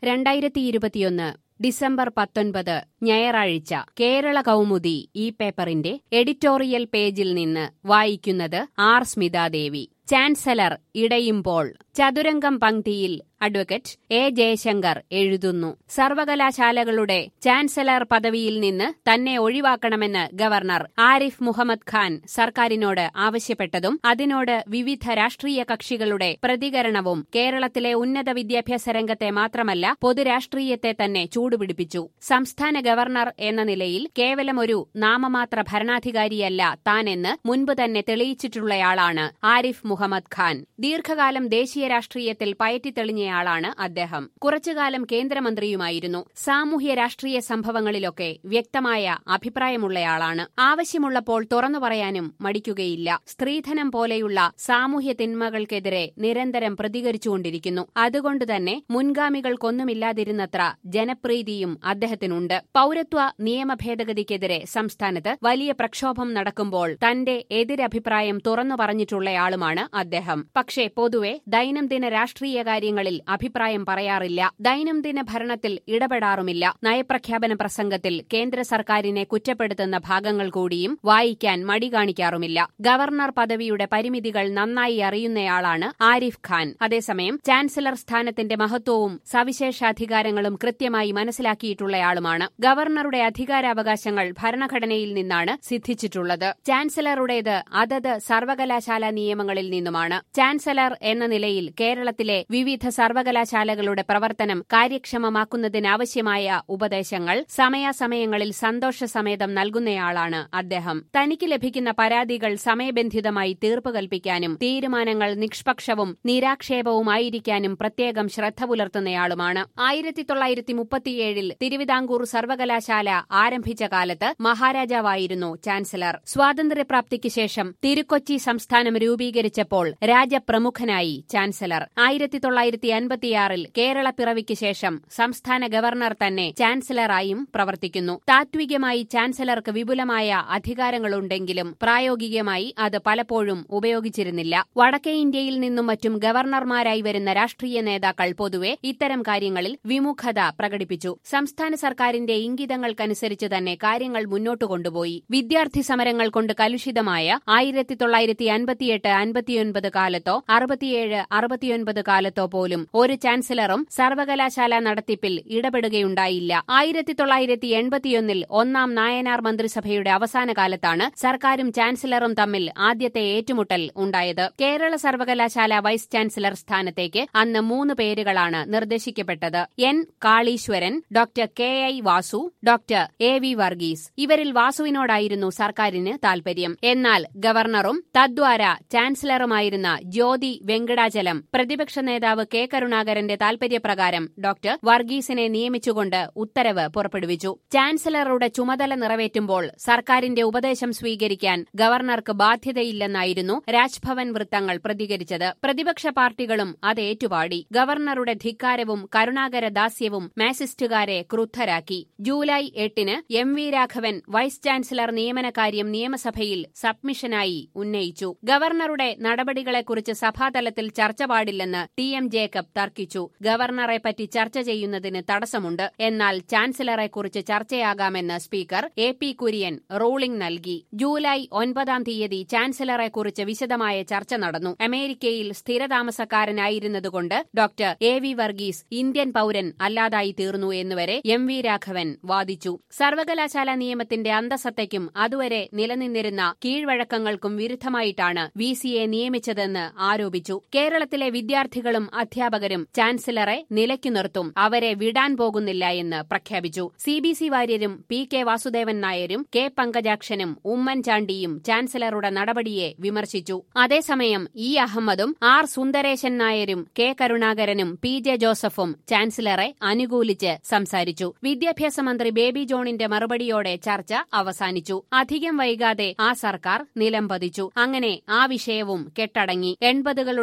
രണ്ടായിരത്തി ഇരുപത്തിയൊന്ന് ഡിസംബർ പത്തൊൻപത് ഞായറാഴ്ച കേരള കൗമുദി ഈ പേപ്പറിന്റെ എഡിറ്റോറിയൽ പേജിൽ നിന്ന് വായിക്കുന്നത് ആർ സ്മിതാദേവി ചാൻസലർ ഇടയുമ്പോൾ ചതുരംഗം പങ്ക്തിയിൽ അഡ്വക്കേറ്റ് എ ജയശങ്കർ എഴുതുന്നു സർവകലാശാലകളുടെ ചാൻസലർ പദവിയിൽ നിന്ന് തന്നെ ഒഴിവാക്കണമെന്ന് ഗവർണർ ആരിഫ് മുഹമ്മദ് ഖാൻ സർക്കാരിനോട് ആവശ്യപ്പെട്ടതും അതിനോട് വിവിധ രാഷ്ട്രീയ കക്ഷികളുടെ പ്രതികരണവും കേരളത്തിലെ ഉന്നത വിദ്യാഭ്യാസ രംഗത്തെ മാത്രമല്ല പൊതുരാഷ്ട്രീയത്തെ തന്നെ ചൂടുപിടിപ്പിച്ചു സംസ്ഥാന ഗവർണർ എന്ന നിലയിൽ കേവലം ഒരു നാമമാത്ര ഭരണാധികാരിയല്ല താനെന്ന് മുൻപ് തന്നെ തെളിയിച്ചിട്ടുള്ളയാളാണ് ആരിഫ് മുഹമ്മദ് ഖാൻ ദീർഘകാലം ദേശീയ രാഷ്ട്രീയത്തിൽ പയറ്റിത്തെളിഞ്ഞയാളാണ് അദ്ദേഹം കുറച്ചുകാലം കേന്ദ്രമന്ത്രിയുമായിരുന്നു സാമൂഹ്യ രാഷ്ട്രീയ സംഭവങ്ങളിലൊക്കെ വ്യക്തമായ അഭിപ്രായമുള്ളയാളാണ് ആവശ്യമുള്ളപ്പോൾ തുറന്നു പറയാനും മടിക്കുകയില്ല സ്ത്രീധനം പോലെയുള്ള സാമൂഹ്യ തിന്മകൾക്കെതിരെ നിരന്തരം പ്രതികരിച്ചുകൊണ്ടിരിക്കുന്നു അതുകൊണ്ടുതന്നെ മുൻഗാമികൾക്കൊന്നുമില്ലാതിരുന്നത്ര ജനപ്രീതിയും അദ്ദേഹത്തിനുണ്ട് പൌരത്വ നിയമ ഭേദഗതിക്കെതിരെ സംസ്ഥാനത്ത് വലിയ പ്രക്ഷോഭം നടക്കുമ്പോൾ തന്റെ എതിരഭിപ്രായം തുറന്നു പറഞ്ഞിട്ടുള്ളയാളുമാണ് അദ്ദേഹം പക്ഷേ പൊതുവെ ദൈനംദിന രാഷ്ട്രീയ കാര്യങ്ങളിൽ അഭിപ്രായം പറയാറില്ല ദൈനംദിന ഭരണത്തിൽ ഇടപെടാറുമില്ല നയപ്രഖ്യാപന പ്രസംഗത്തിൽ കേന്ദ്ര സർക്കാരിനെ കുറ്റപ്പെടുത്തുന്ന ഭാഗങ്ങൾ കൂടിയും വായിക്കാൻ മടി കാണിക്കാറുമില്ല ഗവർണർ പദവിയുടെ പരിമിതികൾ നന്നായി അറിയുന്നയാളാണ് ആരിഫ് ഖാൻ അതേസമയം ചാൻസലർ സ്ഥാനത്തിന്റെ മഹത്വവും സവിശേഷാധികാരങ്ങളും കൃത്യമായി മനസ്സിലാക്കിയിട്ടുള്ളയാളുമാണ് ഗവർണറുടെ അധികാരാവകാശങ്ങൾ ഭരണഘടനയിൽ നിന്നാണ് സിദ്ധിച്ചിട്ടുള്ളത് ചാൻസലറുടേത് അതത് സർവകലാശാല നിയമങ്ങളിൽ നിന്നുമാണ് ചാൻസലർ എന്ന നിലയിൽ കേരളത്തിലെ വിവിധ സർവകലാശാലകളുടെ പ്രവർത്തനം കാര്യക്ഷമമാക്കുന്നതിനാവശ്യമായ ഉപദേശങ്ങൾ സമയാസമയങ്ങളിൽ സന്തോഷസമേതം നൽകുന്നയാളാണ് അദ്ദേഹം തനിക്ക് ലഭിക്കുന്ന പരാതികൾ സമയബന്ധിതമായി തീർപ്പ് കൽപ്പിക്കാനും തീരുമാനങ്ങൾ നിഷ്പക്ഷവും നിരാക്ഷേപവുമായിരിക്കാനും പ്രത്യേകം ശ്രദ്ധ പുലർത്തുന്നയാളുമാണ് ആയിരത്തി തൊള്ളായിരത്തി മുപ്പത്തിയേഴിൽ തിരുവിതാംകൂർ സർവകലാശാല ആരംഭിച്ച കാലത്ത് മഹാരാജാവായിരുന്നു ചാൻസലർ സ്വാതന്ത്ര്യപ്രാപ്തിക്ക് ശേഷം തിരുക്കൊച്ചി സംസ്ഥാനം രൂപീകരിച്ചപ്പോൾ രാജപ്രമുഖനായി ചാൻസലർ ആയിരത്തി തൊള്ളായിരത്തി അൻപത്തിയാറിൽ കേരള പിറവിക്ക് ശേഷം സംസ്ഥാന ഗവർണർ തന്നെ ചാൻസലറായും പ്രവർത്തിക്കുന്നു താത്വികമായി ചാൻസലർക്ക് വിപുലമായ അധികാരങ്ങളുണ്ടെങ്കിലും പ്രായോഗികമായി അത് പലപ്പോഴും ഉപയോഗിച്ചിരുന്നില്ല വടക്കേ ഇന്ത്യയിൽ നിന്നും മറ്റും ഗവർണർമാരായി വരുന്ന രാഷ്ട്രീയ നേതാക്കൾ പൊതുവെ ഇത്തരം കാര്യങ്ങളിൽ വിമുഖത പ്രകടിപ്പിച്ചു സംസ്ഥാന സർക്കാരിന്റെ ഇംഗിതങ്ങൾക്കനുസരിച്ച് തന്നെ കാര്യങ്ങൾ മുന്നോട്ട് കൊണ്ടുപോയി വിദ്യാർത്ഥി സമരങ്ങൾ കൊണ്ട് കലുഷിതമായ ആയിരത്തി തൊള്ളായിരത്തി അൻപത്തിയെട്ട് അൻപത്തിയൊൻപത് കാലത്തോ അറുപത്തിയേഴ് അറുപത്തിയൊൻപത് കാലത്തോ പോലും ഒരു ചാൻസലറും സർവകലാശാല നടത്തിപ്പിൽ ഇടപെടുകയുണ്ടായില്ല ആയിരത്തി തൊള്ളായിരത്തി എൺപത്തിയൊന്നിൽ ഒന്നാം നായനാർ മന്ത്രിസഭയുടെ അവസാന കാലത്താണ് സർക്കാരും ചാൻസലറും തമ്മിൽ ആദ്യത്തെ ഏറ്റുമുട്ടൽ ഉണ്ടായത് കേരള സർവകലാശാല വൈസ് ചാൻസലർ സ്ഥാനത്തേക്ക് അന്ന് മൂന്ന് പേരുകളാണ് നിർദ്ദേശിക്കപ്പെട്ടത് N Kaleeswaran doctor K I Vasu doctor A V Varghese ഇവരിൽ വാസുവിനോടായിരുന്നു സർക്കാരിന് താൽപര്യം എന്നാൽ ഗവർണറും തദ്വാര ചാൻസലറുമായിരുന്ന ജ്യോതി വെങ്കടാചലം പ്രതിപക്ഷ നേതാവ് കെ കരുണാകരന്റെ താൽപര്യപ്രകാരം ഡോക്ടർ വർഗീസിനെ നിയമിച്ചുകൊണ്ട് ഉത്തരവ് പുറപ്പെടുവിച്ചു ചാൻസലറുടെ ചുമതല നിറവേറ്റുമ്പോൾ സർക്കാരിന്റെ ഉപദേശം സ്വീകരിക്കാൻ ഗവർണർക്ക് ബാധ്യതയില്ലെന്നായിരുന്നു രാജ്ഭവൻ വൃത്തങ്ങൾ പ്രതികരിച്ചത് പ്രതിപക്ഷ പാർട്ടികളും അത് ഏറ്റുപാടി ഗവർണറുടെ ധിക്കാരവും കരുണാകര ദാസ്യവും മാസിസ്റ്റുകാരെ ക്രുദ്ധരാക്കി ജൂലൈ എട്ടിന് M V Raghavan vice chancellor നിയമനകാര്യം നിയമസഭയിൽ സബ്മിഷനായി ഉന്നയിച്ചു ഗവർണറുടെ നടപടികളെക്കുറിച്ച് സഭാതലത്തിൽ ചർച്ച പാടില്ലെന്ന് ടി എം ജേക്കബ് തർക്കിച്ചു ഗവർണറെപ്പറ്റി ചർച്ച ചെയ്യുന്നതിന് തടസ്സമുണ്ട് എന്നാൽ ചാൻസലറെക്കുറിച്ച് ചർച്ചയാകാമെന്ന് speaker A P Kurian ruling നൽകി ജൂലൈ ഒൻപതാം തീയതി ചാൻസലറെക്കുറിച്ച് വിശദമായ ചർച്ച നടന്നു അമേരിക്കയിൽ സ്ഥിരതാമസക്കാരനായിരുന്നതുകൊണ്ട് doctor A V Varghese Indian പൌരൻ അല്ലാതായി തീർന്നു എന്നുവരെ എം വി രാഘവൻ വാദിച്ചു സർവകലാശാല നിയമത്തിന്റെ അന്തസത്തയ്ക്കും അതുവരെ നിലനിന്നിരുന്ന കീഴ്വഴക്കങ്ങൾക്കും വിരുദ്ധമായിട്ടാണ് വി സിയെ നിയമിച്ചതെന്ന് ആരോപിച്ചു കേരളത്തിലെ വിദ്യാർത്ഥികളും അധ്യാപകരും ചാൻസലറെ നിലയ്ക്കു നിർത്തും അവരെ വിടാൻ പോകുന്നില്ല എന്ന് പ്രഖ്യാപിച്ചു സി ബി സി വാര്യരും പി കെ വാസുദേവൻ നായരും കെ പങ്കജാക്ഷനും ഉമ്മൻചാണ്ടിയും ചാൻസലറുടെ നടപടിയെ വിമർശിച്ചു അതേസമയം ഇ അഹമ്മദും ആർ സുന്ദരേശൻ നായരും കെ കരുണാകരനും പി ജെ ജോസഫും ചാൻസലറെ അനുകൂലിച്ച് സംസാരിച്ചു വിദ്യാഭ്യാസ മന്ത്രി ബേബി ജോണിന്റെ മറുപടിയോടെ ചർച്ച അവസാനിച്ചു അധികം വൈകാതെ ആ സർക്കാർ നിലംപതിച്ചു അങ്ങനെ ആ വിഷയവും കെട്ടടങ്ങി എൺപതുകളുടെ തുടക്കത്തിൽ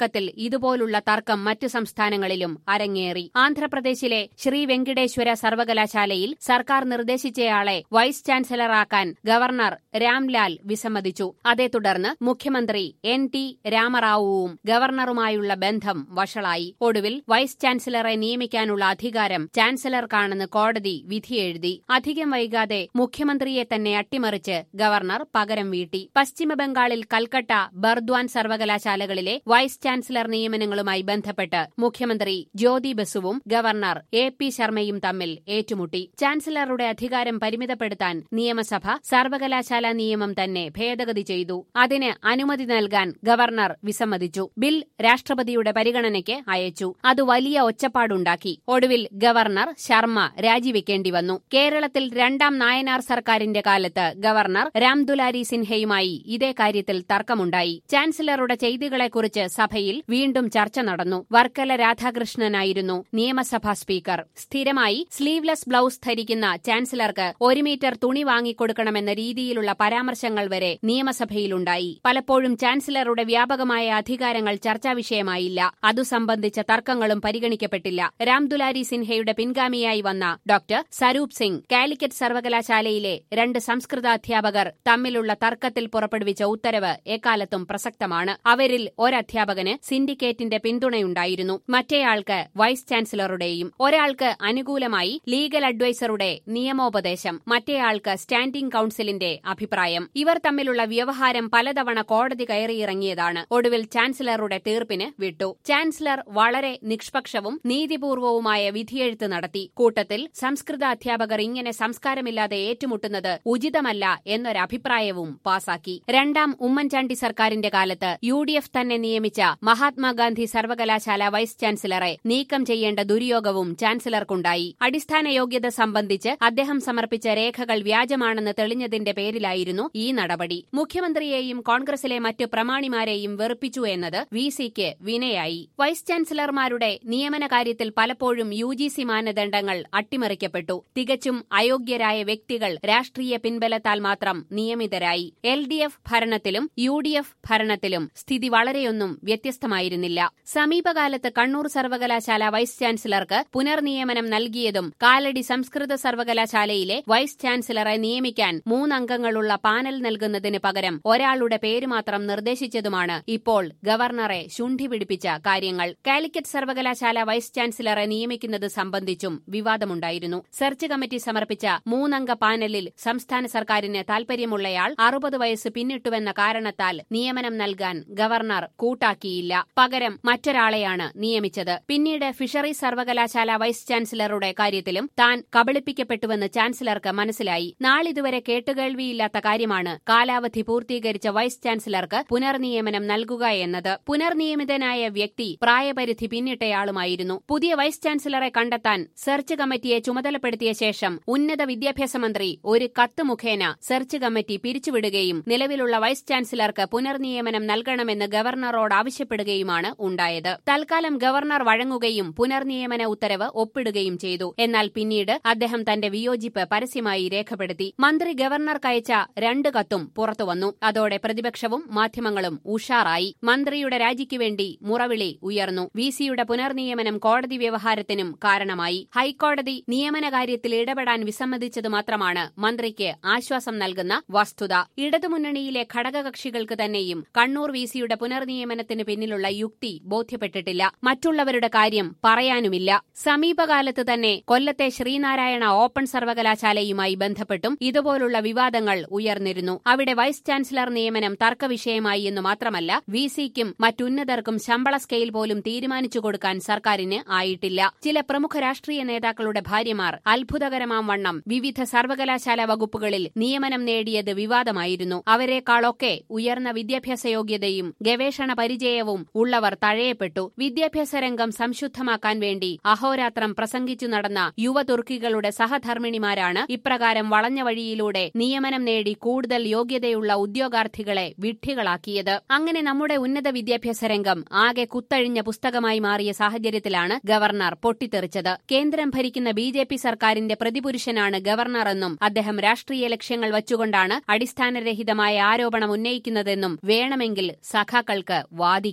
കേരളത്തിൽ ഇതുപോലുള്ള തർക്കം മറ്റു സംസ്ഥാനങ്ങളിലും അരങ്ങേറി ആന്ധ്രാപ്രദേശിലെ ശ്രീ വെങ്കിടേശ്വര സർവകലാശാലയിൽ സർക്കാർ നിർദ്ദേശിച്ചയാളെ വൈസ് ചാൻസലറാക്കാൻ ഗവർണർ രാംലാൽ വിസമ്മതിച്ചു അതേ തുടർന്ന് മുഖ്യമന്ത്രി എൻ ടി രാമറാവുവും ഗവർണറുമായുള്ള ബന്ധം വഷളായി ഒടുവിൽ വൈസ് ചാൻസലറെ നിയമിക്കാനുള്ള അധികാരം ചാൻസലർക്കാണെന്ന് കോടതി വിധിയെഴുതി അധികം വൈകാതെ മുഖ്യമന്ത്രിയെ തന്നെ അട്ടിമറിച്ച് ഗവർണർ പകരം വീട്ടി പശ്ചിമബംഗാളിൽ കൽക്കട്ട ബർദ്വാൻ സർവകലാശാലകളിലെ വൈസ് ചാൻസലർ നിയമനങ്ങളുമായി ബന്ധപ്പെട്ട് മുഖ്യമന്ത്രി ജ്യോതി ബസുവും ഗവർണർ എ പി ശർമ്മയും തമ്മിൽ ഏറ്റുമുട്ടി ചാൻസലറുടെ അധികാരം പരിമിതപ്പെടുത്താൻ നിയമസഭ സർവകലാശാല നിയമം തന്നെ ഭേദഗതി ചെയ്തു അതിന് അനുമതി നൽകാൻ ഗവർണർ വിസമ്മതിച്ചു ബിൽ രാഷ്ട്രപതിയുടെ പരിഗണനയ്ക്ക് അയച്ചു അത് വലിയ ഒച്ചപ്പാടുണ്ടാക്കി ഒടുവിൽ ഗവർണർ ശർമ്മ രാജിവെക്കേണ്ടി വന്നു കേരളത്തിൽ രണ്ടാം നായനാർ സർക്കാരിന്റെ കാലത്ത് ഗവർണർ രാംദുലാരി സിൻഹയുമായി ഇതേ കാര്യത്തിൽ തർക്കമുണ്ടായി ചാൻസലറുടെ ചെയ്തികളെക്കുറിച്ച് സഭയിൽ വീണ്ടും ചർച്ച നടന്നു വർക്കല രാധാകൃഷ്ണനായിരുന്നു നിയമസഭാ സ്പീക്കർ സ്ഥിരമായി സ്ലീവ്ലെസ് ബ്ലൌസ് ധരിക്കുന്ന ചാൻസലർക്ക് ഒരു മീറ്റർ തുണി വാങ്ങിക്കൊടുക്കണമെന്ന രീതിയിലുള്ള പരാമർശങ്ങൾ വരെ നിയമസഭയിലുണ്ടായി പലപ്പോഴും ചാൻസലറുടെ വ്യാപകമായ അധികാരങ്ങൾ ചർച്ചാ വിഷയമായില്ല അതു സംബന്ധിച്ച തർക്കങ്ങളും പരിഗണിക്കപ്പെട്ടില്ല രാംദുലാരി സിൻഹയുടെ പിൻഗാമിയായി വന്ന ഡോക്ടർ സരൂപ് സിംഗ് കാലിക്കറ്റ് സർവകലാശാലയിലെ രണ്ട് സംസ്കൃതാധ്യാപകർ തമ്മിലുള്ള തർക്കത്തിൽ പുറപ്പെടുവിച്ച ഉത്തരവ് എക്കാലത്തും പ്രസക്തമാണ് അവരിൽ ഒരധ്യാപകന് സിൻഡിക്കേറ്റിന്റെ പിന്തുണയുണ്ടായിരുന്നു മറ്റേയാൾക്ക് വൈസ് ചാൻസലറുടെയും ഒരാൾക്ക് അനുകൂലമായി ലീഗൽ അഡ്വൈസറുടെ നിയമോപദേശം മറ്റേയാൾക്ക് സ്റ്റാൻഡിംഗ് കൌൺസിലിന്റെ അഭിപ്രായം ഇവർ തമ്മിലുള്ള വ്യവഹാരം പലതവണ കോടതി കയറിയിറങ്ങിയതാണ് ഒടുവിൽ ചാൻസലറുടെ തീർപ്പിന് വിട്ടു ചാൻസലർ വളരെ നിഷ്പക്ഷവും നീതിപൂർവവുമായ വിധിയെഴുത്ത് നടത്തി കൂട്ടത്തിൽ സംസ്കൃത അധ്യാപകർ ഇങ്ങനെ സംസ്കാരമില്ലാതെ ഏറ്റുമുട്ടുന്നത് ഉചിതമല്ല എന്നൊരഭിപ്രായവും പാസാക്കി രണ്ടാം ഉമ്മൻചാണ്ടി സർക്കാരിന്റെ കാലത്ത് യു ഡി എഫ് തന്നെ നിയമിച്ച മഹാത്മാഗാന്ധി സർവകലാശാല വൈസ് ചാൻസലറെ നീക്കം ചെയ്യേണ്ട ദുര്യോഗവും ചാൻസലർക്കുണ്ടായി അടിസ്ഥാന യോഗ്യത സംബന്ധിച്ച് അദ്ദേഹം സമർപ്പിച്ച രേഖകൾ വ്യാജമാണെന്ന് തെളിഞ്ഞതിന്റെ പേരിലായിരുന്നു ഈ നടപടി മുഖ്യമന്ത്രിയെയും കോൺഗ്രസിലെ മറ്റ് പ്രമാണിമാരെയും വെറുപ്പിച്ചു എന്നത് വി സിക്ക് വിനയായി വൈസ് ചാൻസലർമാരുടെ നിയമന കാര്യത്തിൽ പലപ്പോഴും യു ജി സി മാനദണ്ഡങ്ങൾ അട്ടിമറിക്കപ്പെട്ടു തികച്ചും അയോഗ്യരായ വ്യക്തികൾ രാഷ്ട്രീയ പിൻബലത്താൽ മാത്രം നിയമിതരായി എൽ ഡി എഫ് ഭരണത്തിലും യു ഡി എഫ് ഭരണത്തിലും സ്ഥിതി വളരെയൊന്നും വ്യത്യസ്തമായിരുന്നില്ല സമീപകാലത്ത് കണ്ണൂർ സർവകലാശാല വൈസ് ചാൻസലർക്ക് പുനർനിയമനം നൽകിയതും കാലടി സംസ്കൃത സർവകലാശാലയിലെ വൈസ് ചാൻസലറെ നിയമിക്കാൻ മൂന്നംഗങ്ങളുള്ള പാനൽ നൽകുന്നതിന് പകരം ഒരാളുടെ പേര് മാത്രം നിർദ്ദേശിച്ചതുമാണ് ഇപ്പോൾ ഗവർണറെ ശുണ്ഠി പിടിപ്പിച്ച കാര്യങ്ങൾ കാലിക്കറ്റ് സർവകലാശാല വൈസ് ചാൻസലറെ നിയമിക്കുന്നത് സംബന്ധിച്ചും വിവാദമുണ്ടായിരുന്നു സെർച്ച് കമ്മിറ്റി സമർപ്പിച്ച മൂന്നംഗ പാനലിൽ സംസ്ഥാന സർക്കാരിന് താൽപര്യമുള്ളയാൾ അറുപത് വയസ്സ് പിന്നിട്ടുവെന്ന കാരണത്താൽ നിയമനം നൽകാൻ ഗവർണർ കൂട്ടാക്കിയില്ല പകരം മറ്റൊരാളെയാണ് നിയമിച്ചത് പിന്നീട് ഫിഷറീസ് സർവകലാശാല വൈസ് ചാൻസലറുടെ കാര്യത്തിലും താൻ കബളിപ്പിക്കപ്പെട്ടുവെന്ന് ചാൻസലർക്ക് മനസ്സിലായി നാളിതുവരെ കേട്ടുകേൾവിയില്ലാത്ത കാര്യമാണ് കാലാവധി പൂർത്തീകരിച്ച വൈസ് ചാൻസലർക്ക് പുനർനിയമനം നൽകുക എന്നത് പുനർനിയമിതനായ വ്യക്തി പ്രായപരിധി പിന്നിട്ടയാളുമായിരുന്നു പുതിയ വൈസ് ചാൻസലറെ കണ്ടെത്താൻ സെർച്ച് കമ്മിറ്റിയെ ചുമതലപ്പെടുത്തിയ ശേഷം ഉന്നത വിദ്യാഭ്യാസ മന്ത്രി ഒരു കത്ത് മുഖേന സെർച്ച് കമ്മിറ്റി പിരിച്ചുവിടുകയും നിലവിലുള്ള വൈസ് ചാൻസലർക്ക് പുനർനിയമനം നൽകണമെന്ന് ഗവർണറോട് ആവശ്യപ്പെടുകയുമാണ് ഉണ്ടായത് തൽക്കാലം ഗവർണർ വഴങ്ങുകയും പുനർനിയമന ഉത്തരവ് ഒപ്പിടുകയും ചെയ്തു എന്നാൽ പിന്നീട് അദ്ദേഹം തന്റെ വിയോജിപ്പ് പരസ്യമായി രേഖപ്പെടുത്തി മന്ത്രി ഗവർണർക്കയച്ച രണ്ട് കത്തും പുറത്തുവന്നു അതോടെ പ്രതിപക്ഷവും മാധ്യമങ്ങളും ഉഷാറായി മന്ത്രിയുടെ രാജിക്ക് വേണ്ടി മുറവിളി ഉയർന്നു വി സിയുടെ പുനർനിയമനം കോടതി വ്യവഹാരത്തിനും കാരണമായി ഹൈക്കോടതി നിയമന കാര്യത്തിൽ ഇടപെടാൻ വിസമ്മതിച്ചത് മാത്രമാണ് മന്ത്രിക്ക് ആശ്വാസം നൽകുന്ന വസ്തുത ഇടതുമുന്നണിയിലെ ഘടകകക്ഷികൾക്ക് തന്നെയും കണ്ണൂർ വി സിയുടെ പുനർനിയമനത്തിന് പിന്നിലുള്ള യുക്തി ബോധ്യപ്പെട്ടിട്ടില്ല മറ്റുള്ളവരുടെ കാര്യം പറയാനുമില്ല സമീപകാലത്ത് തന്നെ കൊല്ലത്തെ ശ്രീനാരായണ ഓപ്പൺ സർവകലാശാലയുമായി ബന്ധപ്പെട്ടും ഇതുപോലുള്ള വിവാദങ്ങൾ ഉയർന്നിരുന്നു അവിടെ വൈസ് ചാൻസലർ നിയമനം തർക്കവിഷയമായി എന്ന് മാത്രമല്ല വി സിക്കും മറ്റുന്നതർക്കും ശമ്പള സ്കെയിൽ പോലും തീരുമാനിച്ചു കൊടുക്കാൻ സർക്കാരിന് ആയിട്ടില്ല ചില പ്രമുഖ രാഷ്ട്രീയ നേതാക്കളുടെ ഭാര്യമാർ അത്ഭുതകരമാം വണ്ണം വിവിധ സർവകലാശാല വകുപ്പുകളിൽ നിയമനം നേടിയത് വിവാദമായിരുന്നു അവരെക്കാളൊക്കെ ഉയർന്ന വിദ്യാഭ്യാസ യോഗ്യതയും ഗവേഷണ പരിചയവും ഉള്ളവർ തഴയപ്പെട്ടു വിദ്യാഭ്യാസ രംഗം സംശുദ്ധമാക്കാൻ വേണ്ടി അഹോരാത്രം പ്രസംഗിച്ചു നടന്ന യുവതുർക്കികളുടെ സഹധർമ്മിണിമാരാണ് ഇപ്രകാരം വളഞ്ഞ വഴിയിലൂടെ നിയമനം നേടി കൂടുതൽ യോഗ്യതയുള്ള ഉദ്യോഗാർത്ഥികളെ വിഡ്ഢികളാക്കിയത് അങ്ങനെ നമ്മുടെ ഉന്നത വിദ്യാഭ്യാസ രംഗം ആകെ കുത്തഴിഞ്ഞ പുസ്തകമായി മാറിയ സാഹചര്യത്തിലാണ് ഗവർണർ പൊട്ടിത്തെറിച്ചത് കേന്ദ്രം ഭരിക്കുന്ന ബി ജെ പി സർക്കാരിന്റെ പ്രതിപുരുഷനാണ് ഗവർണറെന്നും അദ്ദേഹം രാഷ്ട്രീയ ലക്ഷ്യങ്ങൾ വച്ചുകൊണ്ടാണ് അടിസ്ഥാനരഹിതമായ ആരോപണം ഉന്നയിക്കുന്നതെന്നും വേണമെങ്കിൽ സഖാക്കൾക്ക് വാദിക്കാം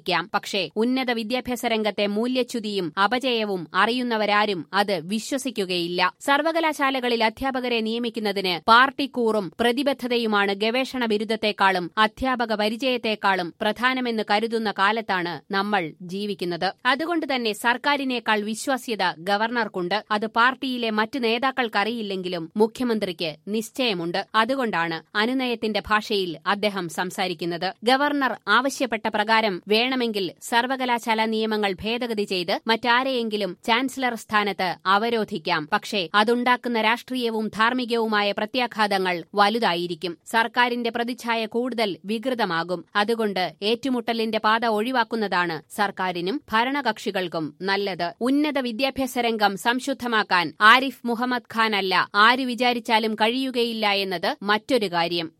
ആയിരിക്കാം പക്ഷേ ഉന്നത വിദ്യാഭ്യാസ രംഗത്തെ മൂല്യച്യുതിയും അപജയവും അറിയുന്നവരാരും അത് വിശ്വസിക്കുകയില്ല സർവകലാശാലകളിൽ അധ്യാപകരെ നിയമിക്കുന്നതിന് പാർട്ടിക്കൂറും പ്രതിബദ്ധതയുമാണ് ഗവേഷണ ബിരുദത്തെക്കാളും അധ്യാപക പരിചയത്തെക്കാളും പ്രധാനമെന്ന് കരുതുന്ന കാലത്താണ് നമ്മൾ ജീവിക്കുന്നത് അതുകൊണ്ട് തന്നെ സർക്കാരിനേക്കാൾ വിശ്വാസ്യത ഗവർണർക്കുണ്ട് അത് പാർട്ടിയിലെ മറ്റു നേതാക്കൾക്കറിയില്ലെങ്കിലും മുഖ്യമന്ത്രിക്ക് നിശ്ചയമുണ്ട് അതുകൊണ്ടാണ് അനുനയത്തിന്റെ ഭാഷയിൽ അദ്ദേഹം സംസാരിക്കുന്നത് ഗവർണർ ആവശ്യപ്പെട്ട പ്രകാരം വേണമെങ്കിൽ സർവകലാശാല നിയമങ്ങൾ ഭേദഗതി ചെയ്ത് മറ്റാരെയെങ്കിലും ചാൻസലർ സ്ഥാനത്ത് അവരോധിക്കാം പക്ഷേ അതുണ്ടാക്കുന്ന രാഷ്ട്രീയവും ധാർമ്മികവുമായ പ്രത്യാഘാതങ്ങൾ വലുതായിരിക്കും സർക്കാരിന്റെ പ്രതിച്ഛായ കൂടുതൽ വികൃതമാകും അതുകൊണ്ട് ഏറ്റുമുട്ടലിന്റെ പാത ഒഴിവാക്കുന്നതാണ് സർക്കാരിനും ഭരണകക്ഷികൾക്കും നല്ലത് ഉന്നത വിദ്യാഭ്യാസ രംഗം സംശുദ്ധമാക്കാൻ ആരിഫ് മുഹമ്മദ് ഖാൻ അല്ല ആര് വിചാരിച്ചാലും കഴിയുകയില്ല എന്നത് മറ്റൊരു കാര്യം